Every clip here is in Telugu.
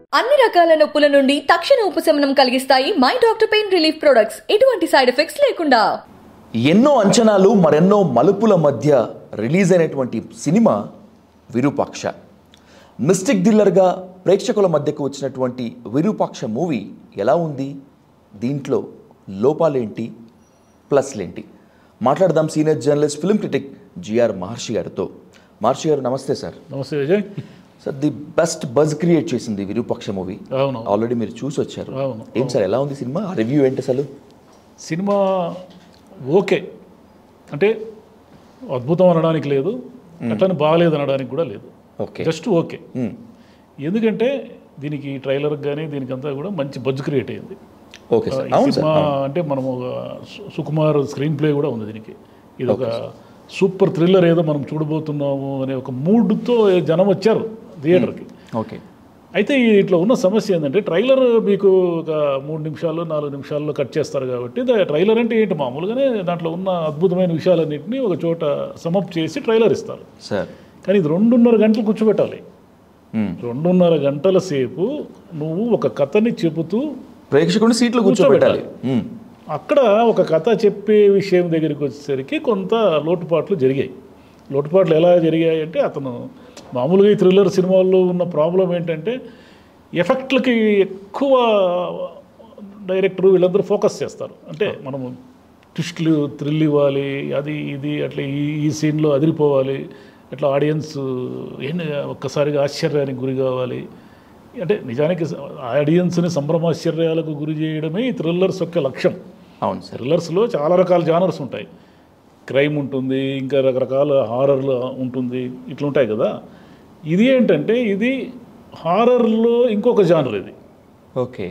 అన్ని రకాల నొప్పుల నుండి తక్షణ ఉపశమనం కలిగిస్తాయి my doctor pain relief products ఎటువంటి సైడ్ ఎఫెక్ట్స్ లేకుండా ఎన్నో అంచనాలు మరెన్నో మలుపుల మధ్య రిలీజ్ అయినటువంటి సినిమా విరూపాక్ష మిస్టిక్ థ్రిల్లర్గా ప్రేక్షకుల మధ్యకు వచ్చినటువంటి విరూపాక్ష మూవీ ఎలా ఉంది దీంట్లో లోపాలేంటి ప్లస్లేంటి మాట్లాడదాం senior journalist film critic GR Maharshi గారితో మహర్షి గారు నమస్తే సార్ నమస్తే Vijay sir the best buzz create చేసింది విరూపాక్ష మూవీ అవును ఆల్రెడీ మీరు చూసి వచ్చారు అవును, ఏం సార్ ఎలా ఉంది సినిమా రివ్యూ ఏంటి అసలు సినిమా ఓకే అంటే అద్భుతం అనడానికి లేదు అట్లని బాగలేదు అనడానికి కూడా లేదు ఓకే జస్ట్ ఓకే ఎందుకంటే దీనికి ట్రైలర్ కానీ దీనికంతా కూడా మంచి బజ్ క్రియేట్ అయ్యింది ఓకే సార్ ఈ అవును సార్ సినిమా అంటే మనం ఒక సు- సుకుమార్ స్క్రీన్ ప్లే కూడా ఉంది దీనికి ఇది ఒక సూపర్ థ్రిల్లర్ ఏదో మనం చూడబోతున్నాము అనే ఒక మూడ్తో జనం వచ్చారు థియేటర్కి ఓకే అయితే ఇట్లా ఉన్న సమస్య ఏంటంటే ట్రైలర్ మీకు ఒక మూడు నిమిషాలు నాలుగు నిమిషాల్లో కట్ చేస్తారు కాబట్టి దా- ట్రైలర్ అంటే ఏంటి మామూలుగానే దాంట్లో ఉన్న అద్భుతమైన విషయాలన్నింటినీ ఒక చోట సమప్ చేసి ట్రైలర్ ఇస్తారు సార్ కానీ ఇది రెండున్నర గంటలు కూర్చోబెట్టాలి మ్మ్. రెండున్నర గంటల సేపు నువ్వు ఒక కథని చెబుతూ ప్రేక్షకుడిని సీట్లో కూర్చోబెట్టాలి మ్మ్. అక్కడ ఒక కథ చెప్పే విషయం దగ్గరికి వచ్చేసరికి కొంత లోటుపాట్లు జరిగాయి లోటుపాట్లు ఎలా జరిగాయి అంటే అతను మామూలుగా ఈ థ్రిల్లర్ సినిమాల్లో ఉన్న ప్రాబ్లం ఏంటంటే ఎఫెక్ట్లకి ఎక్కువ డైరెక్టర్ వీళ్ళందరూ ఫోకస్ చేస్తారు అంటే మనము ట్విస్ట్లు థ్రిల్ ఇవ్వాలి అది ఇది అట్లా ఈ ఈ సీన్లో అదిరిపోవాలి అట్లా ఆడియన్స్ ఏంటి ఒక్కసారిగా ఆశ్చర్యానికి గురి కావాలి అంటే నిజానికి ఆడియన్స్ని సంభ్రమాశ్చర్యాలకు గురి చేయడమే ఈ థ్రిల్లర్స్ యొక్క లక్ష్యం అవును సార్ థ్రిల్లర్స్లో చాలా రకాల జానర్స్ ఉంటాయి క్రైమ్ ఉంటుంది ఇంకా రకరకాల హారర్లు ఉంటుంది ఇట్లా ఉంటాయి కదా ఇది ఏంటంటే ఇది హారర్లో ఇంకొక జానర్ ఇది ఓకే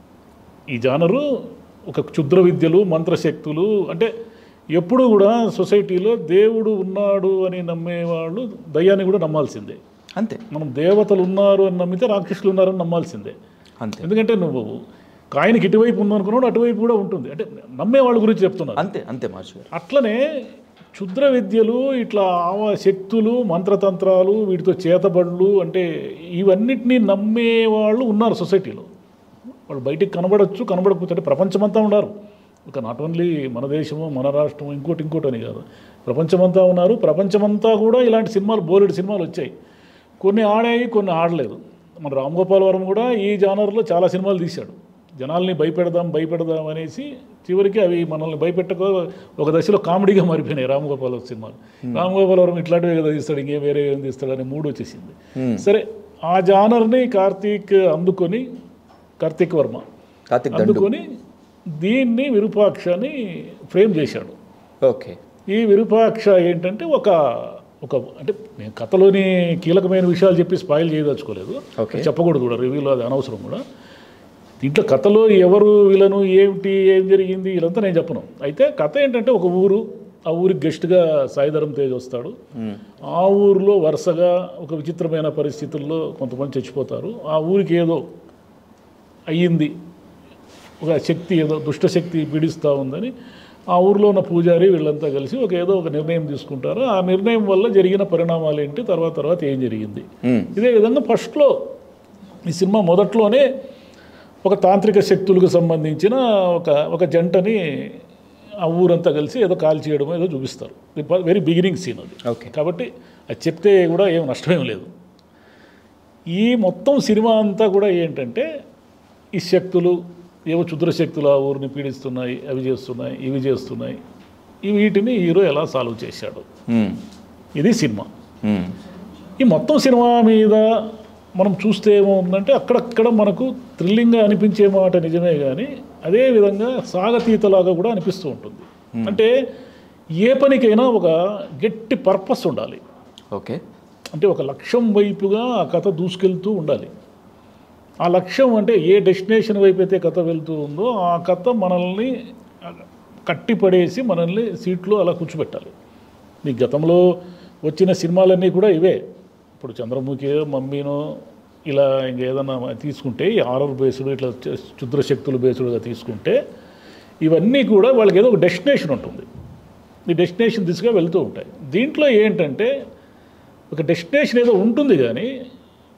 ఈ జానరు ఒక క్షుద్ర విద్యలు మంత్రశక్తులు అంటే ఎప్పుడు కూడా సొసైటీలో దేవుడు ఉన్నాడు అని నమ్మేవాళ్ళు దయ్యాన్ని కూడా నమ్మాల్సిందే అంతే మనం దేవతలు ఉన్నారు అని నమ్మితే రాక్షసులు ఉన్నారని నమ్మాల్సిందే అంతే ఎందుకంటే నువ్వు కాయనికి ఇటువైపు ఉందనుకున్నాడు అటువైపు కూడా ఉంటుంది అంటే నమ్మే వాళ్ళ గురించి చెప్తున్నారు అంతే అంతే మహర్షి గారు అట్లనే క్షుద్ర విద్యలు ఇట్లా ఆవ శక్తులు మంత్రతంత్రాలు వీటితో చేతబడులు అంటే ఇవన్నిటినీ నమ్మేవాళ్ళు ఉన్నారు సొసైటీలో వాళ్ళు బయటికి కనబడచ్చు కనబడకపోతే అంటే ప్రపంచమంతా ఉన్నారు ఇక నాట్ ఓన్లీ మన దేశము మన రాష్ట్రం ఇంకోటి ఇంకోటి అని కాదు ప్రపంచమంతా ఉన్నారు ప్రపంచమంతా కూడా ఇలాంటి సినిమాలు బోలెడు సినిమాలు వచ్చాయి కొన్ని ఆడాయి కొన్ని ఆడలేదు మన రామ్ గోపాల్ వర్మ కూడా ఈ జానర్లో చాలా సినిమాలు తీశాడు జనాల్ని భయపెడదాం భయపెడదాం అనేసి చివరికి అవి మనల్ని భయపెట్టక ఒక దశలో కామెడీగా మారిపోయినాయి రామ్ గోపాల్ సినిమాలు రామ్ గోపాల్ వర్మ ఇట్లాంటివి కదా తీస్తాడు ఇంకేం వేరే ఏం తీస్తాడు అనే మూడు వచ్చేసింది సరే ఆ జానర్ని కార్తీక్ అందుకొని కార్తీక్ వర్మ కార్తిక్ దండు అందుకొని దీన్ని విరూపాక్షని ఫ్రేమ్ చేశాడు ఓకే ఈ విరూపాక్ష ఏంటంటే ఒక ఒక అంటే నేను కథలోని కీలకమైన విషయాలు చెప్పి స్పాయిల్ చేయదలుచుకోలేదు Okay. చెప్పకూడదు కూడా రివ్యూలో అది అనవసరం కూడా దీంట్లో కథలో ఎవరు వీళ్ళను ఏమిటి ఏం జరిగింది వీళ్ళంతా నేను చెప్పను అయితే కథ ఏంటంటే ఒక ఊరు ఆ ఊరికి గెస్ట్గా సాయిధరం తేజ్ వస్తాడు ఆ ఊరిలో వరుసగా ఒక విచిత్రమైన పరిస్థితుల్లో కొంతమంది చచ్చిపోతారు ఆ ఊరికి ఏదో అయ్యింది ఒక శక్తి ఏదో దుష్టశక్తి పీడిస్తూ ఉందని ఆ ఊర్లో ఉన్న పూజారి వీళ్ళంతా కలిసి ఒక ఏదో ఒక నిర్ణయం తీసుకుంటారు ఆ నిర్ణయం వల్ల జరిగిన పరిణామాలు ఏంటి తర్వాత తర్వాత ఏం జరిగింది మ్మ్. ఇదే విధంగా ఫస్ట్లో ఈ సినిమా మొదట్లోనే ఒక తాంత్రిక శక్తులకు సంబంధించిన ఒక ఒక జంటని ఆ ఊరంతా కలిసి ఏదో కాల్ చేయడం ఏదో చూపిస్తారు వెరీ బిగినింగ్ సీన్ అది ఓకే కాబట్టి అది చెప్తే కూడా ఏం నష్టమేం లేదు ఈ మొత్తం సినిమా అంతా కూడా ఏంటంటే ఈ శక్తులు ఏవో క్షుద్ర శక్తులు ఆ ఊరిని పీడిస్తున్నాయి అవి చేస్తున్నాయి ఇవి చేస్తున్నాయి ఈ వీటిని హీరో ఎలా సాల్వ్ చేశాడు మ్మ్. ఇది సినిమా మ్మ్. ఈ మొత్తం సినిమా మీద మనం చూస్తే ఏమవుతుందంటే అక్కడక్కడ మనకు థ్రిల్లింగ్గా అనిపించే మాట నిజమే కానీ అదే విధంగా సాగతీతలాగా కూడా అనిపిస్తూ ఉంటుంది అంటే ఏ పనికైనా ఒక గట్టి పర్పస్ ఉండాలి ఓకే అంటే ఒక లక్ష్యం వైపుగా ఆ కథ దూసుకెళ్తూ ఉండాలి ఆ లక్ష్యం అంటే ఏ డెస్టినేషన్ వైపు అయితే కథ వెళ్తూ ఉందో ఆ కథ మనల్ని కట్టిపడేసి మనల్ని సీట్లో అలా కూర్చోబెట్టాలి నీ గతంలో వచ్చిన సినిమాలన్నీ కూడా ఇవే ఇప్పుడు చంద్రముఖి మమ్మీనో ఇలా ఇంకేదన్నా తీసుకుంటే ఈ హారర్ బేస్డ్ ఇట్లా చ- క్షుద్ర శక్తులు బేస్డ్గా తీసుకుంటే ఇవన్నీ కూడా వాళ్ళకి ఏదో ఒక డెస్టినేషన్ ఉంటుంది ఈ డెస్టినేషన్ దిశగా వెళ్తూ ఉంటాయి దీంట్లో ఏంటంటే ఒక డెస్టినేషన్ ఏదో ఉంటుంది కానీ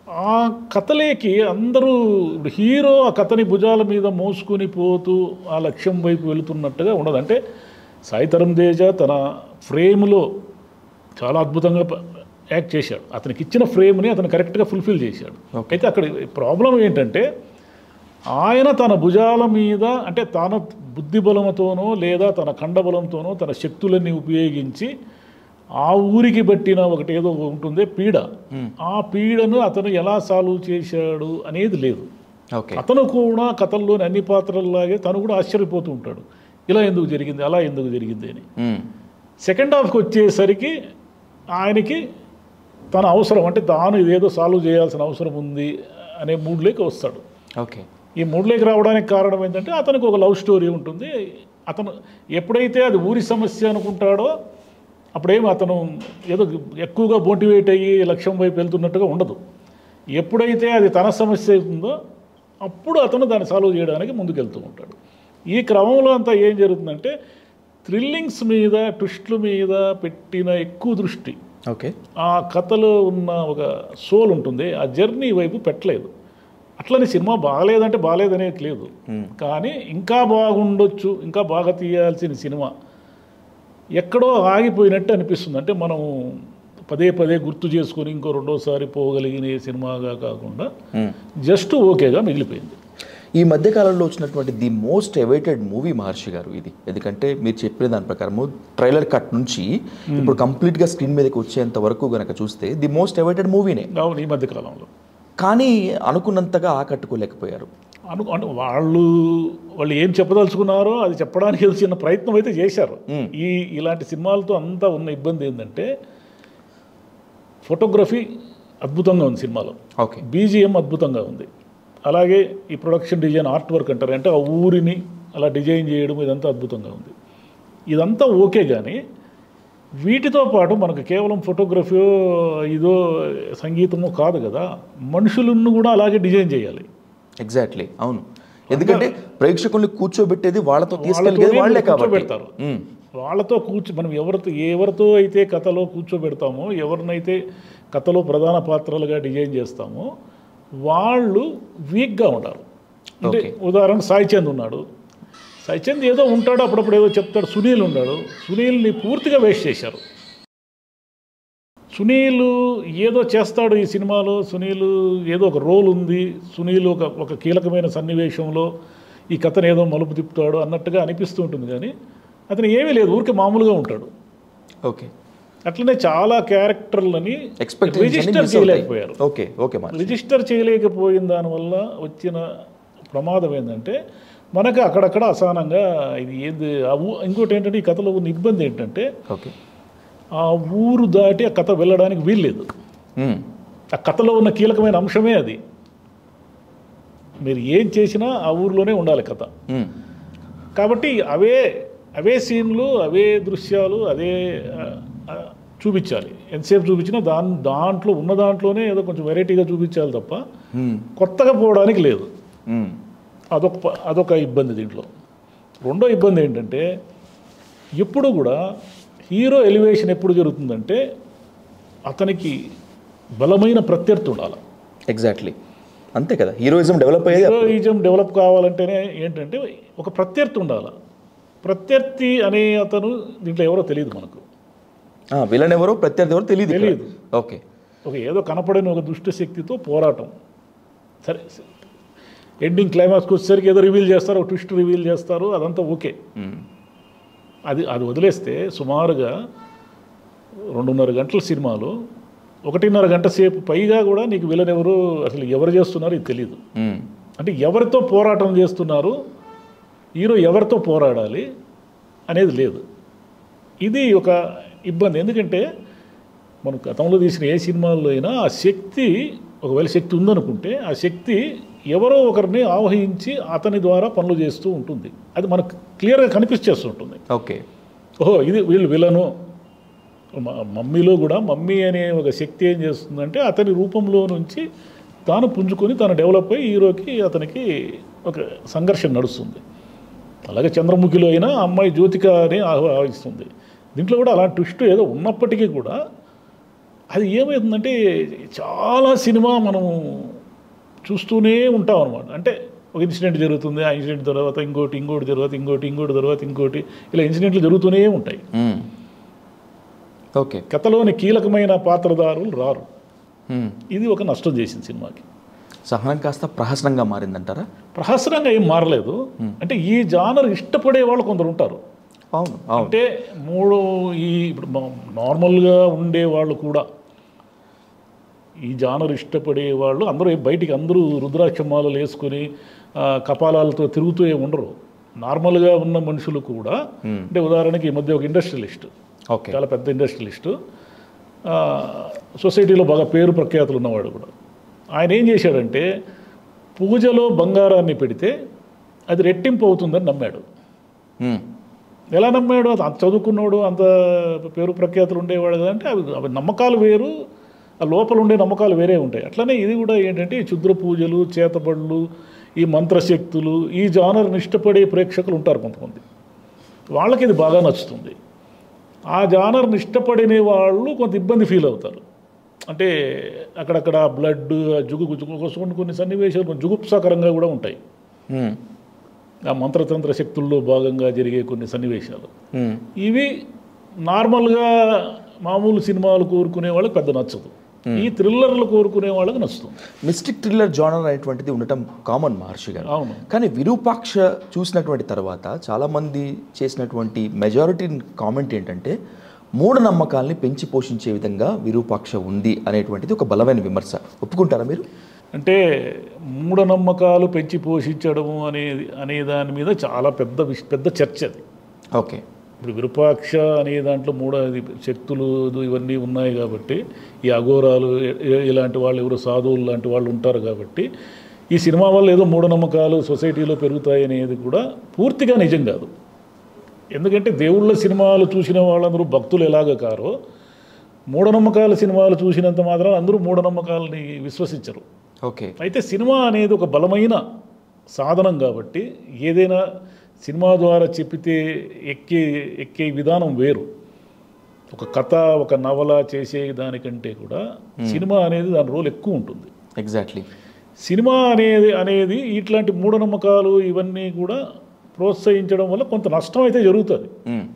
ఆ కథలేకి అందరూ ఇప్పుడు హీరో ఆ కథని భుజాల మీద మోసుకొని పోతూ ఆ లక్ష్యం వైపు వెళుతున్నట్టుగా ఉండదు అంటే సాయితరం తేజ తన ఫ్రేమ్లో చాలా అద్భుతంగా ప- యాక్ట్ చేశాడు అతనికి ఇచ్చిన ఫ్రేమ్ని అతను కరెక్ట్గా ఫుల్ఫిల్ చేశాడు అయితే అక్కడ ప్రాబ్లం ఏంటంటే ఆయన తన భుజాల మీద అంటే తన బుద్ధి బలముతోనో లేదా తన కండబలంతోనో తన శక్తులన్నీ ఉపయోగించి ఆ ఊరికి పట్టిన ఒకటి ఏదో ఉంటుంది పీడ ఆ పీడను అతను ఎలా సాల్వ్ చేశాడు అనేది లేదు ఓకే అతను కూడా కథల్లోని అన్ని పాత్రల్లాగే తను కూడా ఆశ్చర్యపోతూ ఉంటాడు ఇలా ఎందుకు జరిగింది అలా ఎందుకు జరిగింది అని మ్మ్. సెకండ్ హాఫ్కి వచ్చేసరికి ఆయనకి తన అవసరం అంటే తాను ఇదేదో సాల్వ్ చేయాల్సిన అవసరం ఉంది అనే మూడ్లోకి వస్తాడు ఓకే ఈ మూడ్లోకి రావడానికి కారణం ఏంటంటే అతనికి ఒక లవ్ స్టోరీ ఉంటుంది అతను ఎప్పుడైతే అది ఊరి సమస్య అనుకుంటాడో అప్పుడేమి అతను ఏదో ఎక్కువగా మోటివేట్ అయ్యి లక్ష్యం వైపు వెళ్తున్నట్టుగా ఉండదు ఎప్పుడైతే అది తన సమస్య అవుతుందో అప్పుడు అతను దాన్ని సాల్వ్ చేయడానికి ముందుకెళ్తూ ఉంటాడు ఈ క్రమంలో అంతా ఏం జరుగుతుందంటే థ్రిల్లింగ్స్ మీద ట్విస్ట్ల మీద పెట్టిన ఎక్కువ దృష్టి ఓకే ఆ కథలో ఉన్న ఒక సోల్ ఉంటుంది ఆ జర్నీ వైపు పెట్టలేదు అట్లని సినిమా బాగలేదంటే బాగలేదనేది లేదు కానీ ఇంకా బాగుండొచ్చు ఇంకా బాగా తీయాల్సిన సినిమా ఎక్కడో ఆగిపోయినట్టు అనిపిస్తుంది అంటే మనం పదే పదే గుర్తు చేసుకొని ఇంకో రెండోసారి పోగలిగిన సినిమాగా కాకుండా మ్మ్. జస్ట్ ఓకేగా మిగిలిపోయింది ఈ మధ్య కాలంలో వచ్చినటువంటి the most awaited movie Maharshi garu ఇది ఎందుకంటే మీరు చెప్పిన దాని ప్రకారము ట్రైలర్ కట్ నుంచి ఇప్పుడు కంప్లీట్గా స్క్రీన్ మీదకి వచ్చేంత వరకు గనక చూస్తే ది మోస్ట్ అవైటెడ్ మూవీనే అవును ఈ మధ్య కాలంలో కానీ అనుకున్నంతగా ఆకట్టుకోలేకపోయారు అను అంటే వాళ్ళు వాళ్ళు ఏం చెప్పదలుచుకున్నారో అది చెప్పడానికి ఏదో చిన్న ప్రయత్నం అయితే చేశారు ఈ ఇలాంటి సినిమాలతో అంతా ఉన్న ఇబ్బంది ఏంటంటే ఫోటోగ్రఫీ అద్భుతంగా ఉంది సినిమాలో ఓకే బీజిఎం అద్భుతంగా ఉంది అలాగే ఈ ప్రొడక్షన్ డిజైన్ ఆర్ట్ వర్క్ అంటారు అంటే ఆ ఊరిని అలా డిజైన్ చేయడం ఇదంతా అద్భుతంగా ఉంది ఇదంతా ఓకే కానీ వీటితో పాటు మనకు కేవలం ఫోటోగ్రఫీ ఇదో సంగీతమో కాదు కదా మనుషులను కూడా అలాగే డిజైన్ చేయాలి ఎగ్జాక్ట్లీ అవును ఎందుకంటే ప్రేక్షకుల్ని కూర్చోబెట్టేది వాళ్ళతో తీసుకెళ్ళేది వాళ్ళతోనే వాళ్ళే కాబట్టి కూర్చోబెడతారు మ్మ్. వాళ్ళతో కూర్చో మనం ఎవరితో ఎవరితో అయితే కథలో కూర్చోబెడతామో ఎవరినైతే కథలో ప్రధాన పాత్రలుగా డిజైన్ చేస్తామో వాళ్ళు వీక్గా ఉంటారు అంటే Okay. ఉదాహరణ సాయి చంద్ ఉన్నాడు సాయి చంద్ ఏదో ఉంటాడు అప్పుడప్పుడు ఏదో చెప్తాడు సునీల్ ఉన్నాడు సునీల్ని పూర్తిగా వేస్ట్ చేశారు సునీల్ ఏదో చేస్తాడు ఈ సినిమాలో సునీల్ ఏదో ఒక రోల్ ఉంది సునీల్ ఒక ఒక కీలకమైన సన్నివేశంలో ఈ కథను ఏదో మలుపు తిప్పుతాడు అన్నట్టుగా అనిపిస్తూ ఉంటుంది కానీ అతను ఏమీ లేదు ఊరికే మామూలుగా ఉంటాడు ఓకే అట్లనే చాలా క్యారెక్టర్లని రిజిస్టర్ చేయలేకపోయారు ఓకే ఓకే మరి రిజిస్టర్ చేయలేకపోయిన దానివల్ల వచ్చిన ప్రమాదం ఏంటంటే మనకు అక్కడక్కడ అసహనంగా ఇది ఏంది ఆ ఊ- ఇంకోటి ఏంటంటే ఈ కథలో ఉన్న ఇబ్బంది ఏంటంటే ఓకే ఆ ఊరు దాటి ఆ కథ వెళ్ళడానికి వీల్లేదు మ్మ్. ఆ కథలో ఉన్న కీలకమైన అంశమే అది మీరు ఏం చేసినా ఆ ఊరిలోనే ఉండాలి కథ మ్మ్. కాబట్టి అవే అవే సీన్లు అవే దృశ్యాలు అదే ఆ, ఆ, చూపించాలి ఎంతసేపు చూపించినా దాని దాంట్లో ఉన్న దాంట్లోనే ఏదో కొంచెం వెరైటీగా చూపించాలి తప్ప మ్మ్. కొత్తగా పోవడానికి లేదు మ్మ్. అదొక ప- అదొక ఇబ్బంది దీంట్లో రెండో ఇబ్బంది ఏంటంటే ఎప్పుడు కూడా హీరో ఎలివేషన్ ఎప్పుడు జరుగుతుందంటే అతనికి బలమైన ప్రత్యర్థి ఉండాలి ఎగ్జాక్ట్లీ అంతే కదా హీరోయిజం డెవలప్ అయ్యేది అప్పుడు. హీరోయిజం డెవలప్ కావాలంటేనే ఏంటంటే ఒక ప్రత్యర్థి ఉండాలి ప్రత్యర్థి అనే అతను దీంట్లో ఎవరో తెలియదు మనకు ఆ, విలన్ ఎవరో ప్రత్యర్థి ఎవరో తెలియదు ఇక్కడ. తెలీదు. ఓకే ఒక ఏదో కనపడని ఒక దుష్ట శక్తితో పోరాటం సరే ఎండింగ్ క్లైమాక్స్కి వచ్చేసరికి ఏదో రివీల్ చేస్తారు ఒక ట్విస్ట్ రివీల్ చేస్తారు అదంతా ఓకే మ్మ్. అది అది వదిలేస్తే సుమారుగా రెండున్నర గంటల సినిమాలో ఒకటిన్నర గంట సేపు పైగా కూడా నీకు విలన్ ఎవరు అసలు ఎవరు చేస్తున్నారో ఇది తెలియదు మ్మ్. అంటే ఎవరితో పోరాటం చేస్తున్నారు హీరో ఎవరితో పోరాడాలి అనేది లేదు ఇది ఒక ఇబ్బంది ఎందుకంటే మనం గతంలో తీసిన ఏ సినిమాల్లో అయినా ఆ శక్తి ఒకవేళ శక్తి ఉందనుకుంటే ఆ శక్తి ఎవరో ఒకరిని ఆవహించి అతని ద్వారా పనులు చేస్తూ ఉంటుంది అది మనకు క్లియర్గా కనిపించేస్తూ ఉంటుంది ఓకే ఓహో ఇది వీళ్ళు విలను మ- మమ్మీలో కూడా మమ్మీ అనే ఒక శక్తి ఏం చేస్తుందంటే అతని రూపంలో నుంచి తాను పుంజుకొని తాను డెవలప్ అయ్యి హీరోకి అతనికి ఒక సంఘర్షణ నడుస్తుంది అలాగే చంద్రముఖిలో అయినా ఆ అమ్మాయి జ్యోతిక అని ఆహ్వానిస్తుంది దీంట్లో కూడా అలాంటి ట్విస్ట్ ఏదో ఉన్నప్పటికీ కూడా అది ఏమవుతుందంటే చాలా సినిమా మనము చూస్తూనే ఉంటాం అనమాట అంటే ఒక ఇన్సిడెంట్ జరుగుతుంది ఆ ఇన్సిడెంట్ తర్వాత ఇంకోటి ఇంకోటి తర్వాత ఇంకోటి ఇంకోటి తర్వాత ఇంకోటి ఇలా ఇన్సిడెంట్లు జరుగుతూనే ఉంటాయి మ్మ్. ఓకే కథలోని కీలకమైన పాత్రదారులు రారు మ్మ్. ఇది ఒక నష్టం చేసింది సినిమాకి సహనం కాస్త ప్రహసనంగా మారిందంటారా ప్రహసనంగా ఏం మారలేదు అంటే ఈ జానర్ ఇష్టపడే వాళ్ళు కొందరు ఉంటారు అవును అవును అంటే మూడు ఈ ఇప్పుడు మా- నార్మల్గా ఉండే వాళ్ళు కూడా ఈ జానర్ ఇష్టపడే వాళ్ళు అందరూ బయటికి అందరూ రుద్రాక్షమాలలు వేసుకొని ఆ, కపాలాలతో తిరుగుతూ ఏమి ఉండరు నార్మల్గా ఉన్న మనుషులు కూడా అంటే ఉదాహరణకి ఈ మధ్య ఒక ఇండస్ట్రియలిస్ట్ ఓకే చాలా పెద్ద ఇండస్ట్రియలిస్టు ఆ, సొసైటీలో బాగా పేరు ప్రఖ్యాతులు ఉన్నవాడు కూడా ఆయన ఏం చేశాడంటే పూజలో బంగారాన్ని పెడితే అది రెట్టింపు అవుతుందని నమ్మాడు మ్మ్. ఎలా నమ్మాడు అది అంత చదువుకున్నాడు అంత పేరు ప్రఖ్యాతులు ఉండేవాడు కదా అంటే అవి అవి నమ్మకాలు వేరు ఆ లోపల ఉండే నమ్మకాలు వేరే ఉంటాయి అట్లనే ఇది కూడా ఏంటంటే ఈ క్షుద్ర పూజలు చేతబడులు ఈ మంత్రశక్తులు ఈ జానర్ని ఇష్టపడే ప్రేక్షకులు ఉంటారు కొంతమంది వాళ్ళకి ఇది బాగా నచ్చుతుంది ఆ జానర్ని ఇష్టపడిన వాళ్ళు కొంత ఇబ్బంది ఫీల్ అవుతారు అంటే అక్కడక్కడ బ్లడ్ జుగు జుగు కొన్ని కొన్ని సన్నివేశాలు కొంచెం జుగుప్సాకరంగా కూడా ఉంటాయి మ్మ్. ఆ మంత్రతంత్ర శక్తుల్లో భాగంగా జరిగే కొన్ని సన్నివేశాలు మ్మ్. ఇవి నార్మల్గా మామూలు సినిమాలు కోరుకునే వాళ్ళకి పెద్ద నచ్చదు ఈ థ్రిల్లర్లు కోరుకునే వాళ్ళకి నచ్చుతుంది మిస్టిక్ థ్రిల్లర్ జానర్ అనేటువంటిది ఉండటం కామన్ మహర్షి గారు అవును కానీ విరూపాక్ష చూసినటువంటి తర్వాత చాలామంది చేసినటువంటి మెజారిటీ కామెంట్ ఏంటంటే మూఢనమ్మకాల్ని పెంచి పోషించే విధంగా విరూపాక్ష ఉంది అనేటువంటిది ఒక బలమైన విమర్శ ఒప్పుకుంటారా మీరు అంటే మూఢనమ్మకాలు పెంచి పోషించడము అనేది అనే దాని మీద చాలా పెద్ద విష్- పెద్ద చర్చ అది ఓకే ఇప్పుడు విరూపాక్ష అనే దాంట్లో మూడ ఇది శక్తులు ఇవన్నీ ఉన్నాయి కాబట్టి ఈ అఘోరాలు ఇ- ఇ- ఇలాంటి వాళ్ళు ఎవరు సాధువులు లాంటి వాళ్ళు ఉంటారు కాబట్టి ఈ సినిమా వల్ల ఏదో మూఢనమ్మకాలు సొసైటీలో పెరుగుతాయి అనేది కూడా పూర్తిగా నిజం కాదు ఎందుకంటే దేవుళ్ళ సినిమాలు చూసిన వాళ్ళందరూ భక్తులు ఎలాగ కారో మూఢనమ్మకాల సినిమాలు చూసినంత మాత్రం అందరూ మూఢనమ్మకాలని విశ్వసించరు ఓకే అయితే సినిమా అనేది ఒక బలమైన సాధనం కాబట్టి ఏదైనా సినిమా ద్వారా చెప్పితే ఎక్కే ఎక్కే విధానం వేరు ఒక కథ ఒక నవల చేసే దానికంటే కూడా సినిమా అనేది దాని రోల్ ఎక్కువ ఉంటుంది ఎగ్జాక్ట్లీ సినిమా అనేది అనేది ఇట్లాంటి మూఢనమ్మకాలు ఇవన్నీ కూడా ప్రోత్సహించడం వల్ల కొంత నష్టం అయితే జరుగుతుంది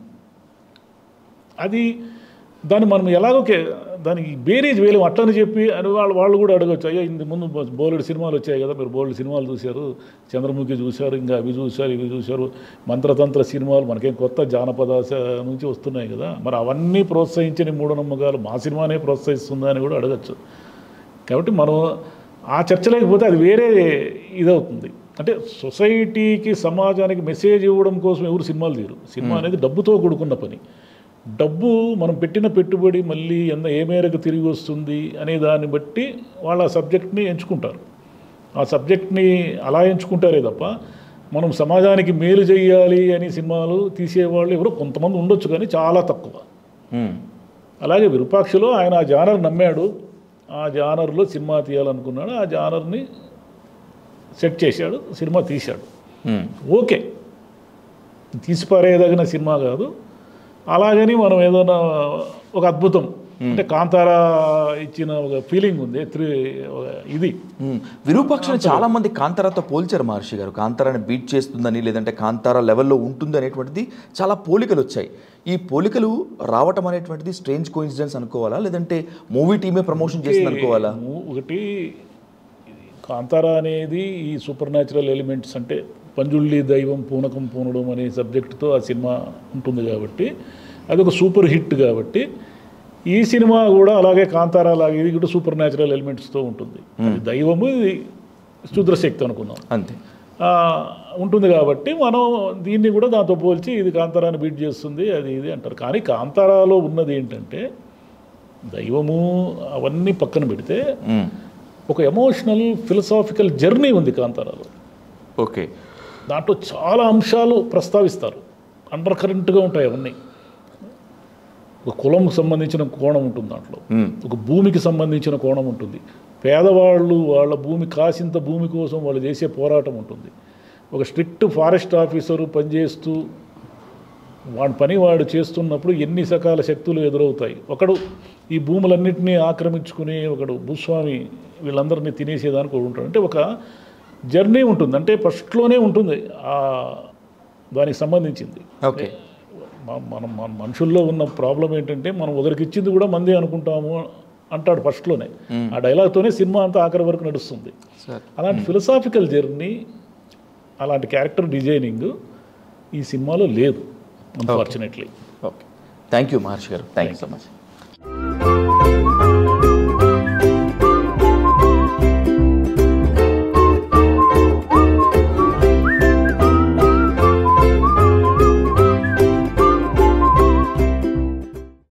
అది దాన్ని మనం ఎలాగో కే- దానికి బేరీజ్ వేయలేము అట్లని చెప్పి అని వాళ్ళు వాళ్ళు కూడా అడగచ్చు అయ్యో ఇంత ముందు బోలెడు సినిమాలు వచ్చాయి కదా మీరు బోలెడు సినిమాలు చూశారు చంద్రముఖి చూశారు ఇంకా అవి చూశారు ఇవి చూశారు మంత్రతంత్ర సినిమాలు మనకేం కొత్త జానపద స- నుంచి వస్తున్నాయి కదా మరి అవన్నీ ప్రోత్సహించని మూఢనమ్మకాలు మా సినిమానే ప్రోత్సహిస్తుందా అని కూడా అడగచ్చు కాబట్టి మనం ఆ చర్చ లేకపోతే అది వేరే ఇదవుతుంది అంటే సొసైటీకి సమాజానికి మెసేజ్ ఇవ్వడం కోసం ఎవరు సినిమాలు తీరు సినిమా అనేది డబ్బుతో కూడుకున్న పని డబ్బు మనం పెట్టిన పెట్టుబడి మళ్ళీ ఎంత ఏ మేరకు తిరిగి వస్తుంది అనే దాన్ని బట్టి వాళ్ళ ఆ సబ్జెక్ట్ని ఎంచుకుంటారు ఆ సబ్జెక్ట్ని అలా ఎంచుకుంటారే తప్ప మనం సమాజానికి మేలు చేయాలి అని సినిమాలు తీసేవాళ్ళు ఎవరో కొంతమంది ఉండొచ్చు కానీ చాలా తక్కువ అలాగే విరూపాక్షలో ఆయన ఆ జానర్ నమ్మాడు ఆ జానర్లో సినిమా తీయాలనుకున్నాడు ఆ జానర్ని సెట్ చేశాడు సినిమా తీశాడు ఓకే తీసిపారేయదగిన సినిమా కాదు అలాగని మనం ఏదైనా ఒక అద్భుతం అంటే కాంతారా ఇచ్చిన ఒక ఫీలింగ్ ఉంది త్రీ ఒక ఇది విరూపాక్షని చాలా మంది కాంతారాతో పోల్చారు మహర్షి గారు కాంతారాని బీట్ చేస్తుందని లేదంటే కాంతారా లెవెల్లో ఉంటుంది అనేటువంటిది చాలా పోలికలు వచ్చాయి ఈ పోలికలు రావటం అనేటువంటిది స్ట్రేంజ్ కోయిన్సిడెన్స్ అనుకోవాలా లేదంటే మూవీ టీమే ప్రమోషన్ చేసింది అనుకోవాలా ము- ఒకటి కాంతారా అనేది ఈ సూపర్ న్యాచురల్ ఎలిమెంట్స్ అంటే పంజుళ్ళి దైవం పూనకం పూనడం అనే సబ్జెక్టుతో ఆ సినిమా ఉంటుంది కాబట్టి అది ఒక సూపర్ హిట్ కాబట్టి ఈ సినిమా కూడా అలాగే కాంతారా లాగే ఇది కూడా సూపర్ న్యాచురల్ ఎలిమెంట్స్తో ఉంటుంది అది దైవము ఇది శుద్రశక్తి అనుకుందాం అంతే ఆ, ఉంటుంది కాబట్టి మనం దీన్ని కూడా దాంతో పోల్చి ఇది కాంతారాన్ని బీట్ చేస్తుంది అది ఇది అంటారు కానీ కాంతారాలో ఉన్నది ఏంటంటే దైవము అవన్నీ పక్కన పెడితే మ్మ్. ఒక ఎమోషనల్ ఫిలసాఫికల్ జర్నీ ఉంది కాంతారాలో ఓకే దాంట్లో చాలా అంశాలు ప్రస్తావిస్తారు అండర్ కరెంట్గా ఉంటాయి అవన్నీ ఒక కులంకు సంబంధించిన కోణం ఉంటుంది దాంట్లో మ్మ్. ఒక భూమికి సంబంధించిన కోణం ఉంటుంది పేదవాళ్ళు వాళ్ళ భూమి కాసింత భూమి కోసం వాళ్ళు చేసే పోరాటం ఉంటుంది ఒక స్ట్రిక్ట్ ఫారెస్ట్ ఆఫీసరు పనిచేస్తూ వాడి పని వాడు చేస్తున్నప్పుడు ఎన్ని సకాల శక్తులు ఎదురవుతాయి ఒకడు ఈ భూములన్నింటినీ ఆక్రమించుకుని ఒకడు భూస్వామి వీళ్ళందరినీ తినేసేదానికి ఒకడు ఉంటాడు అంటే ఒక జర్నీ ఉంటుంది అంటే ఫస్ట్లోనే ఉంటుంది ఆ దానికి సంబంధించింది ఓకే మ- మనం మన మనుషుల్లో ఉన్న ప్రాబ్లం ఏంటంటే మనం ఒకరికి ఇచ్చింది కూడా మందే అనుకుంటాము అంటాడు ఫస్ట్లోనే ఆ డైలాగ్తోనే సినిమా అంతా ఆఖరి వరకు నడుస్తుంది సార్ అలాంటి ఫిలసాఫికల్ జర్నీ అలాంటి క్యారెక్టర్ డిజైనింగ్ ఈ సినిమాలో లేదు unfortunately okay thank you Maharshi garu thank you so much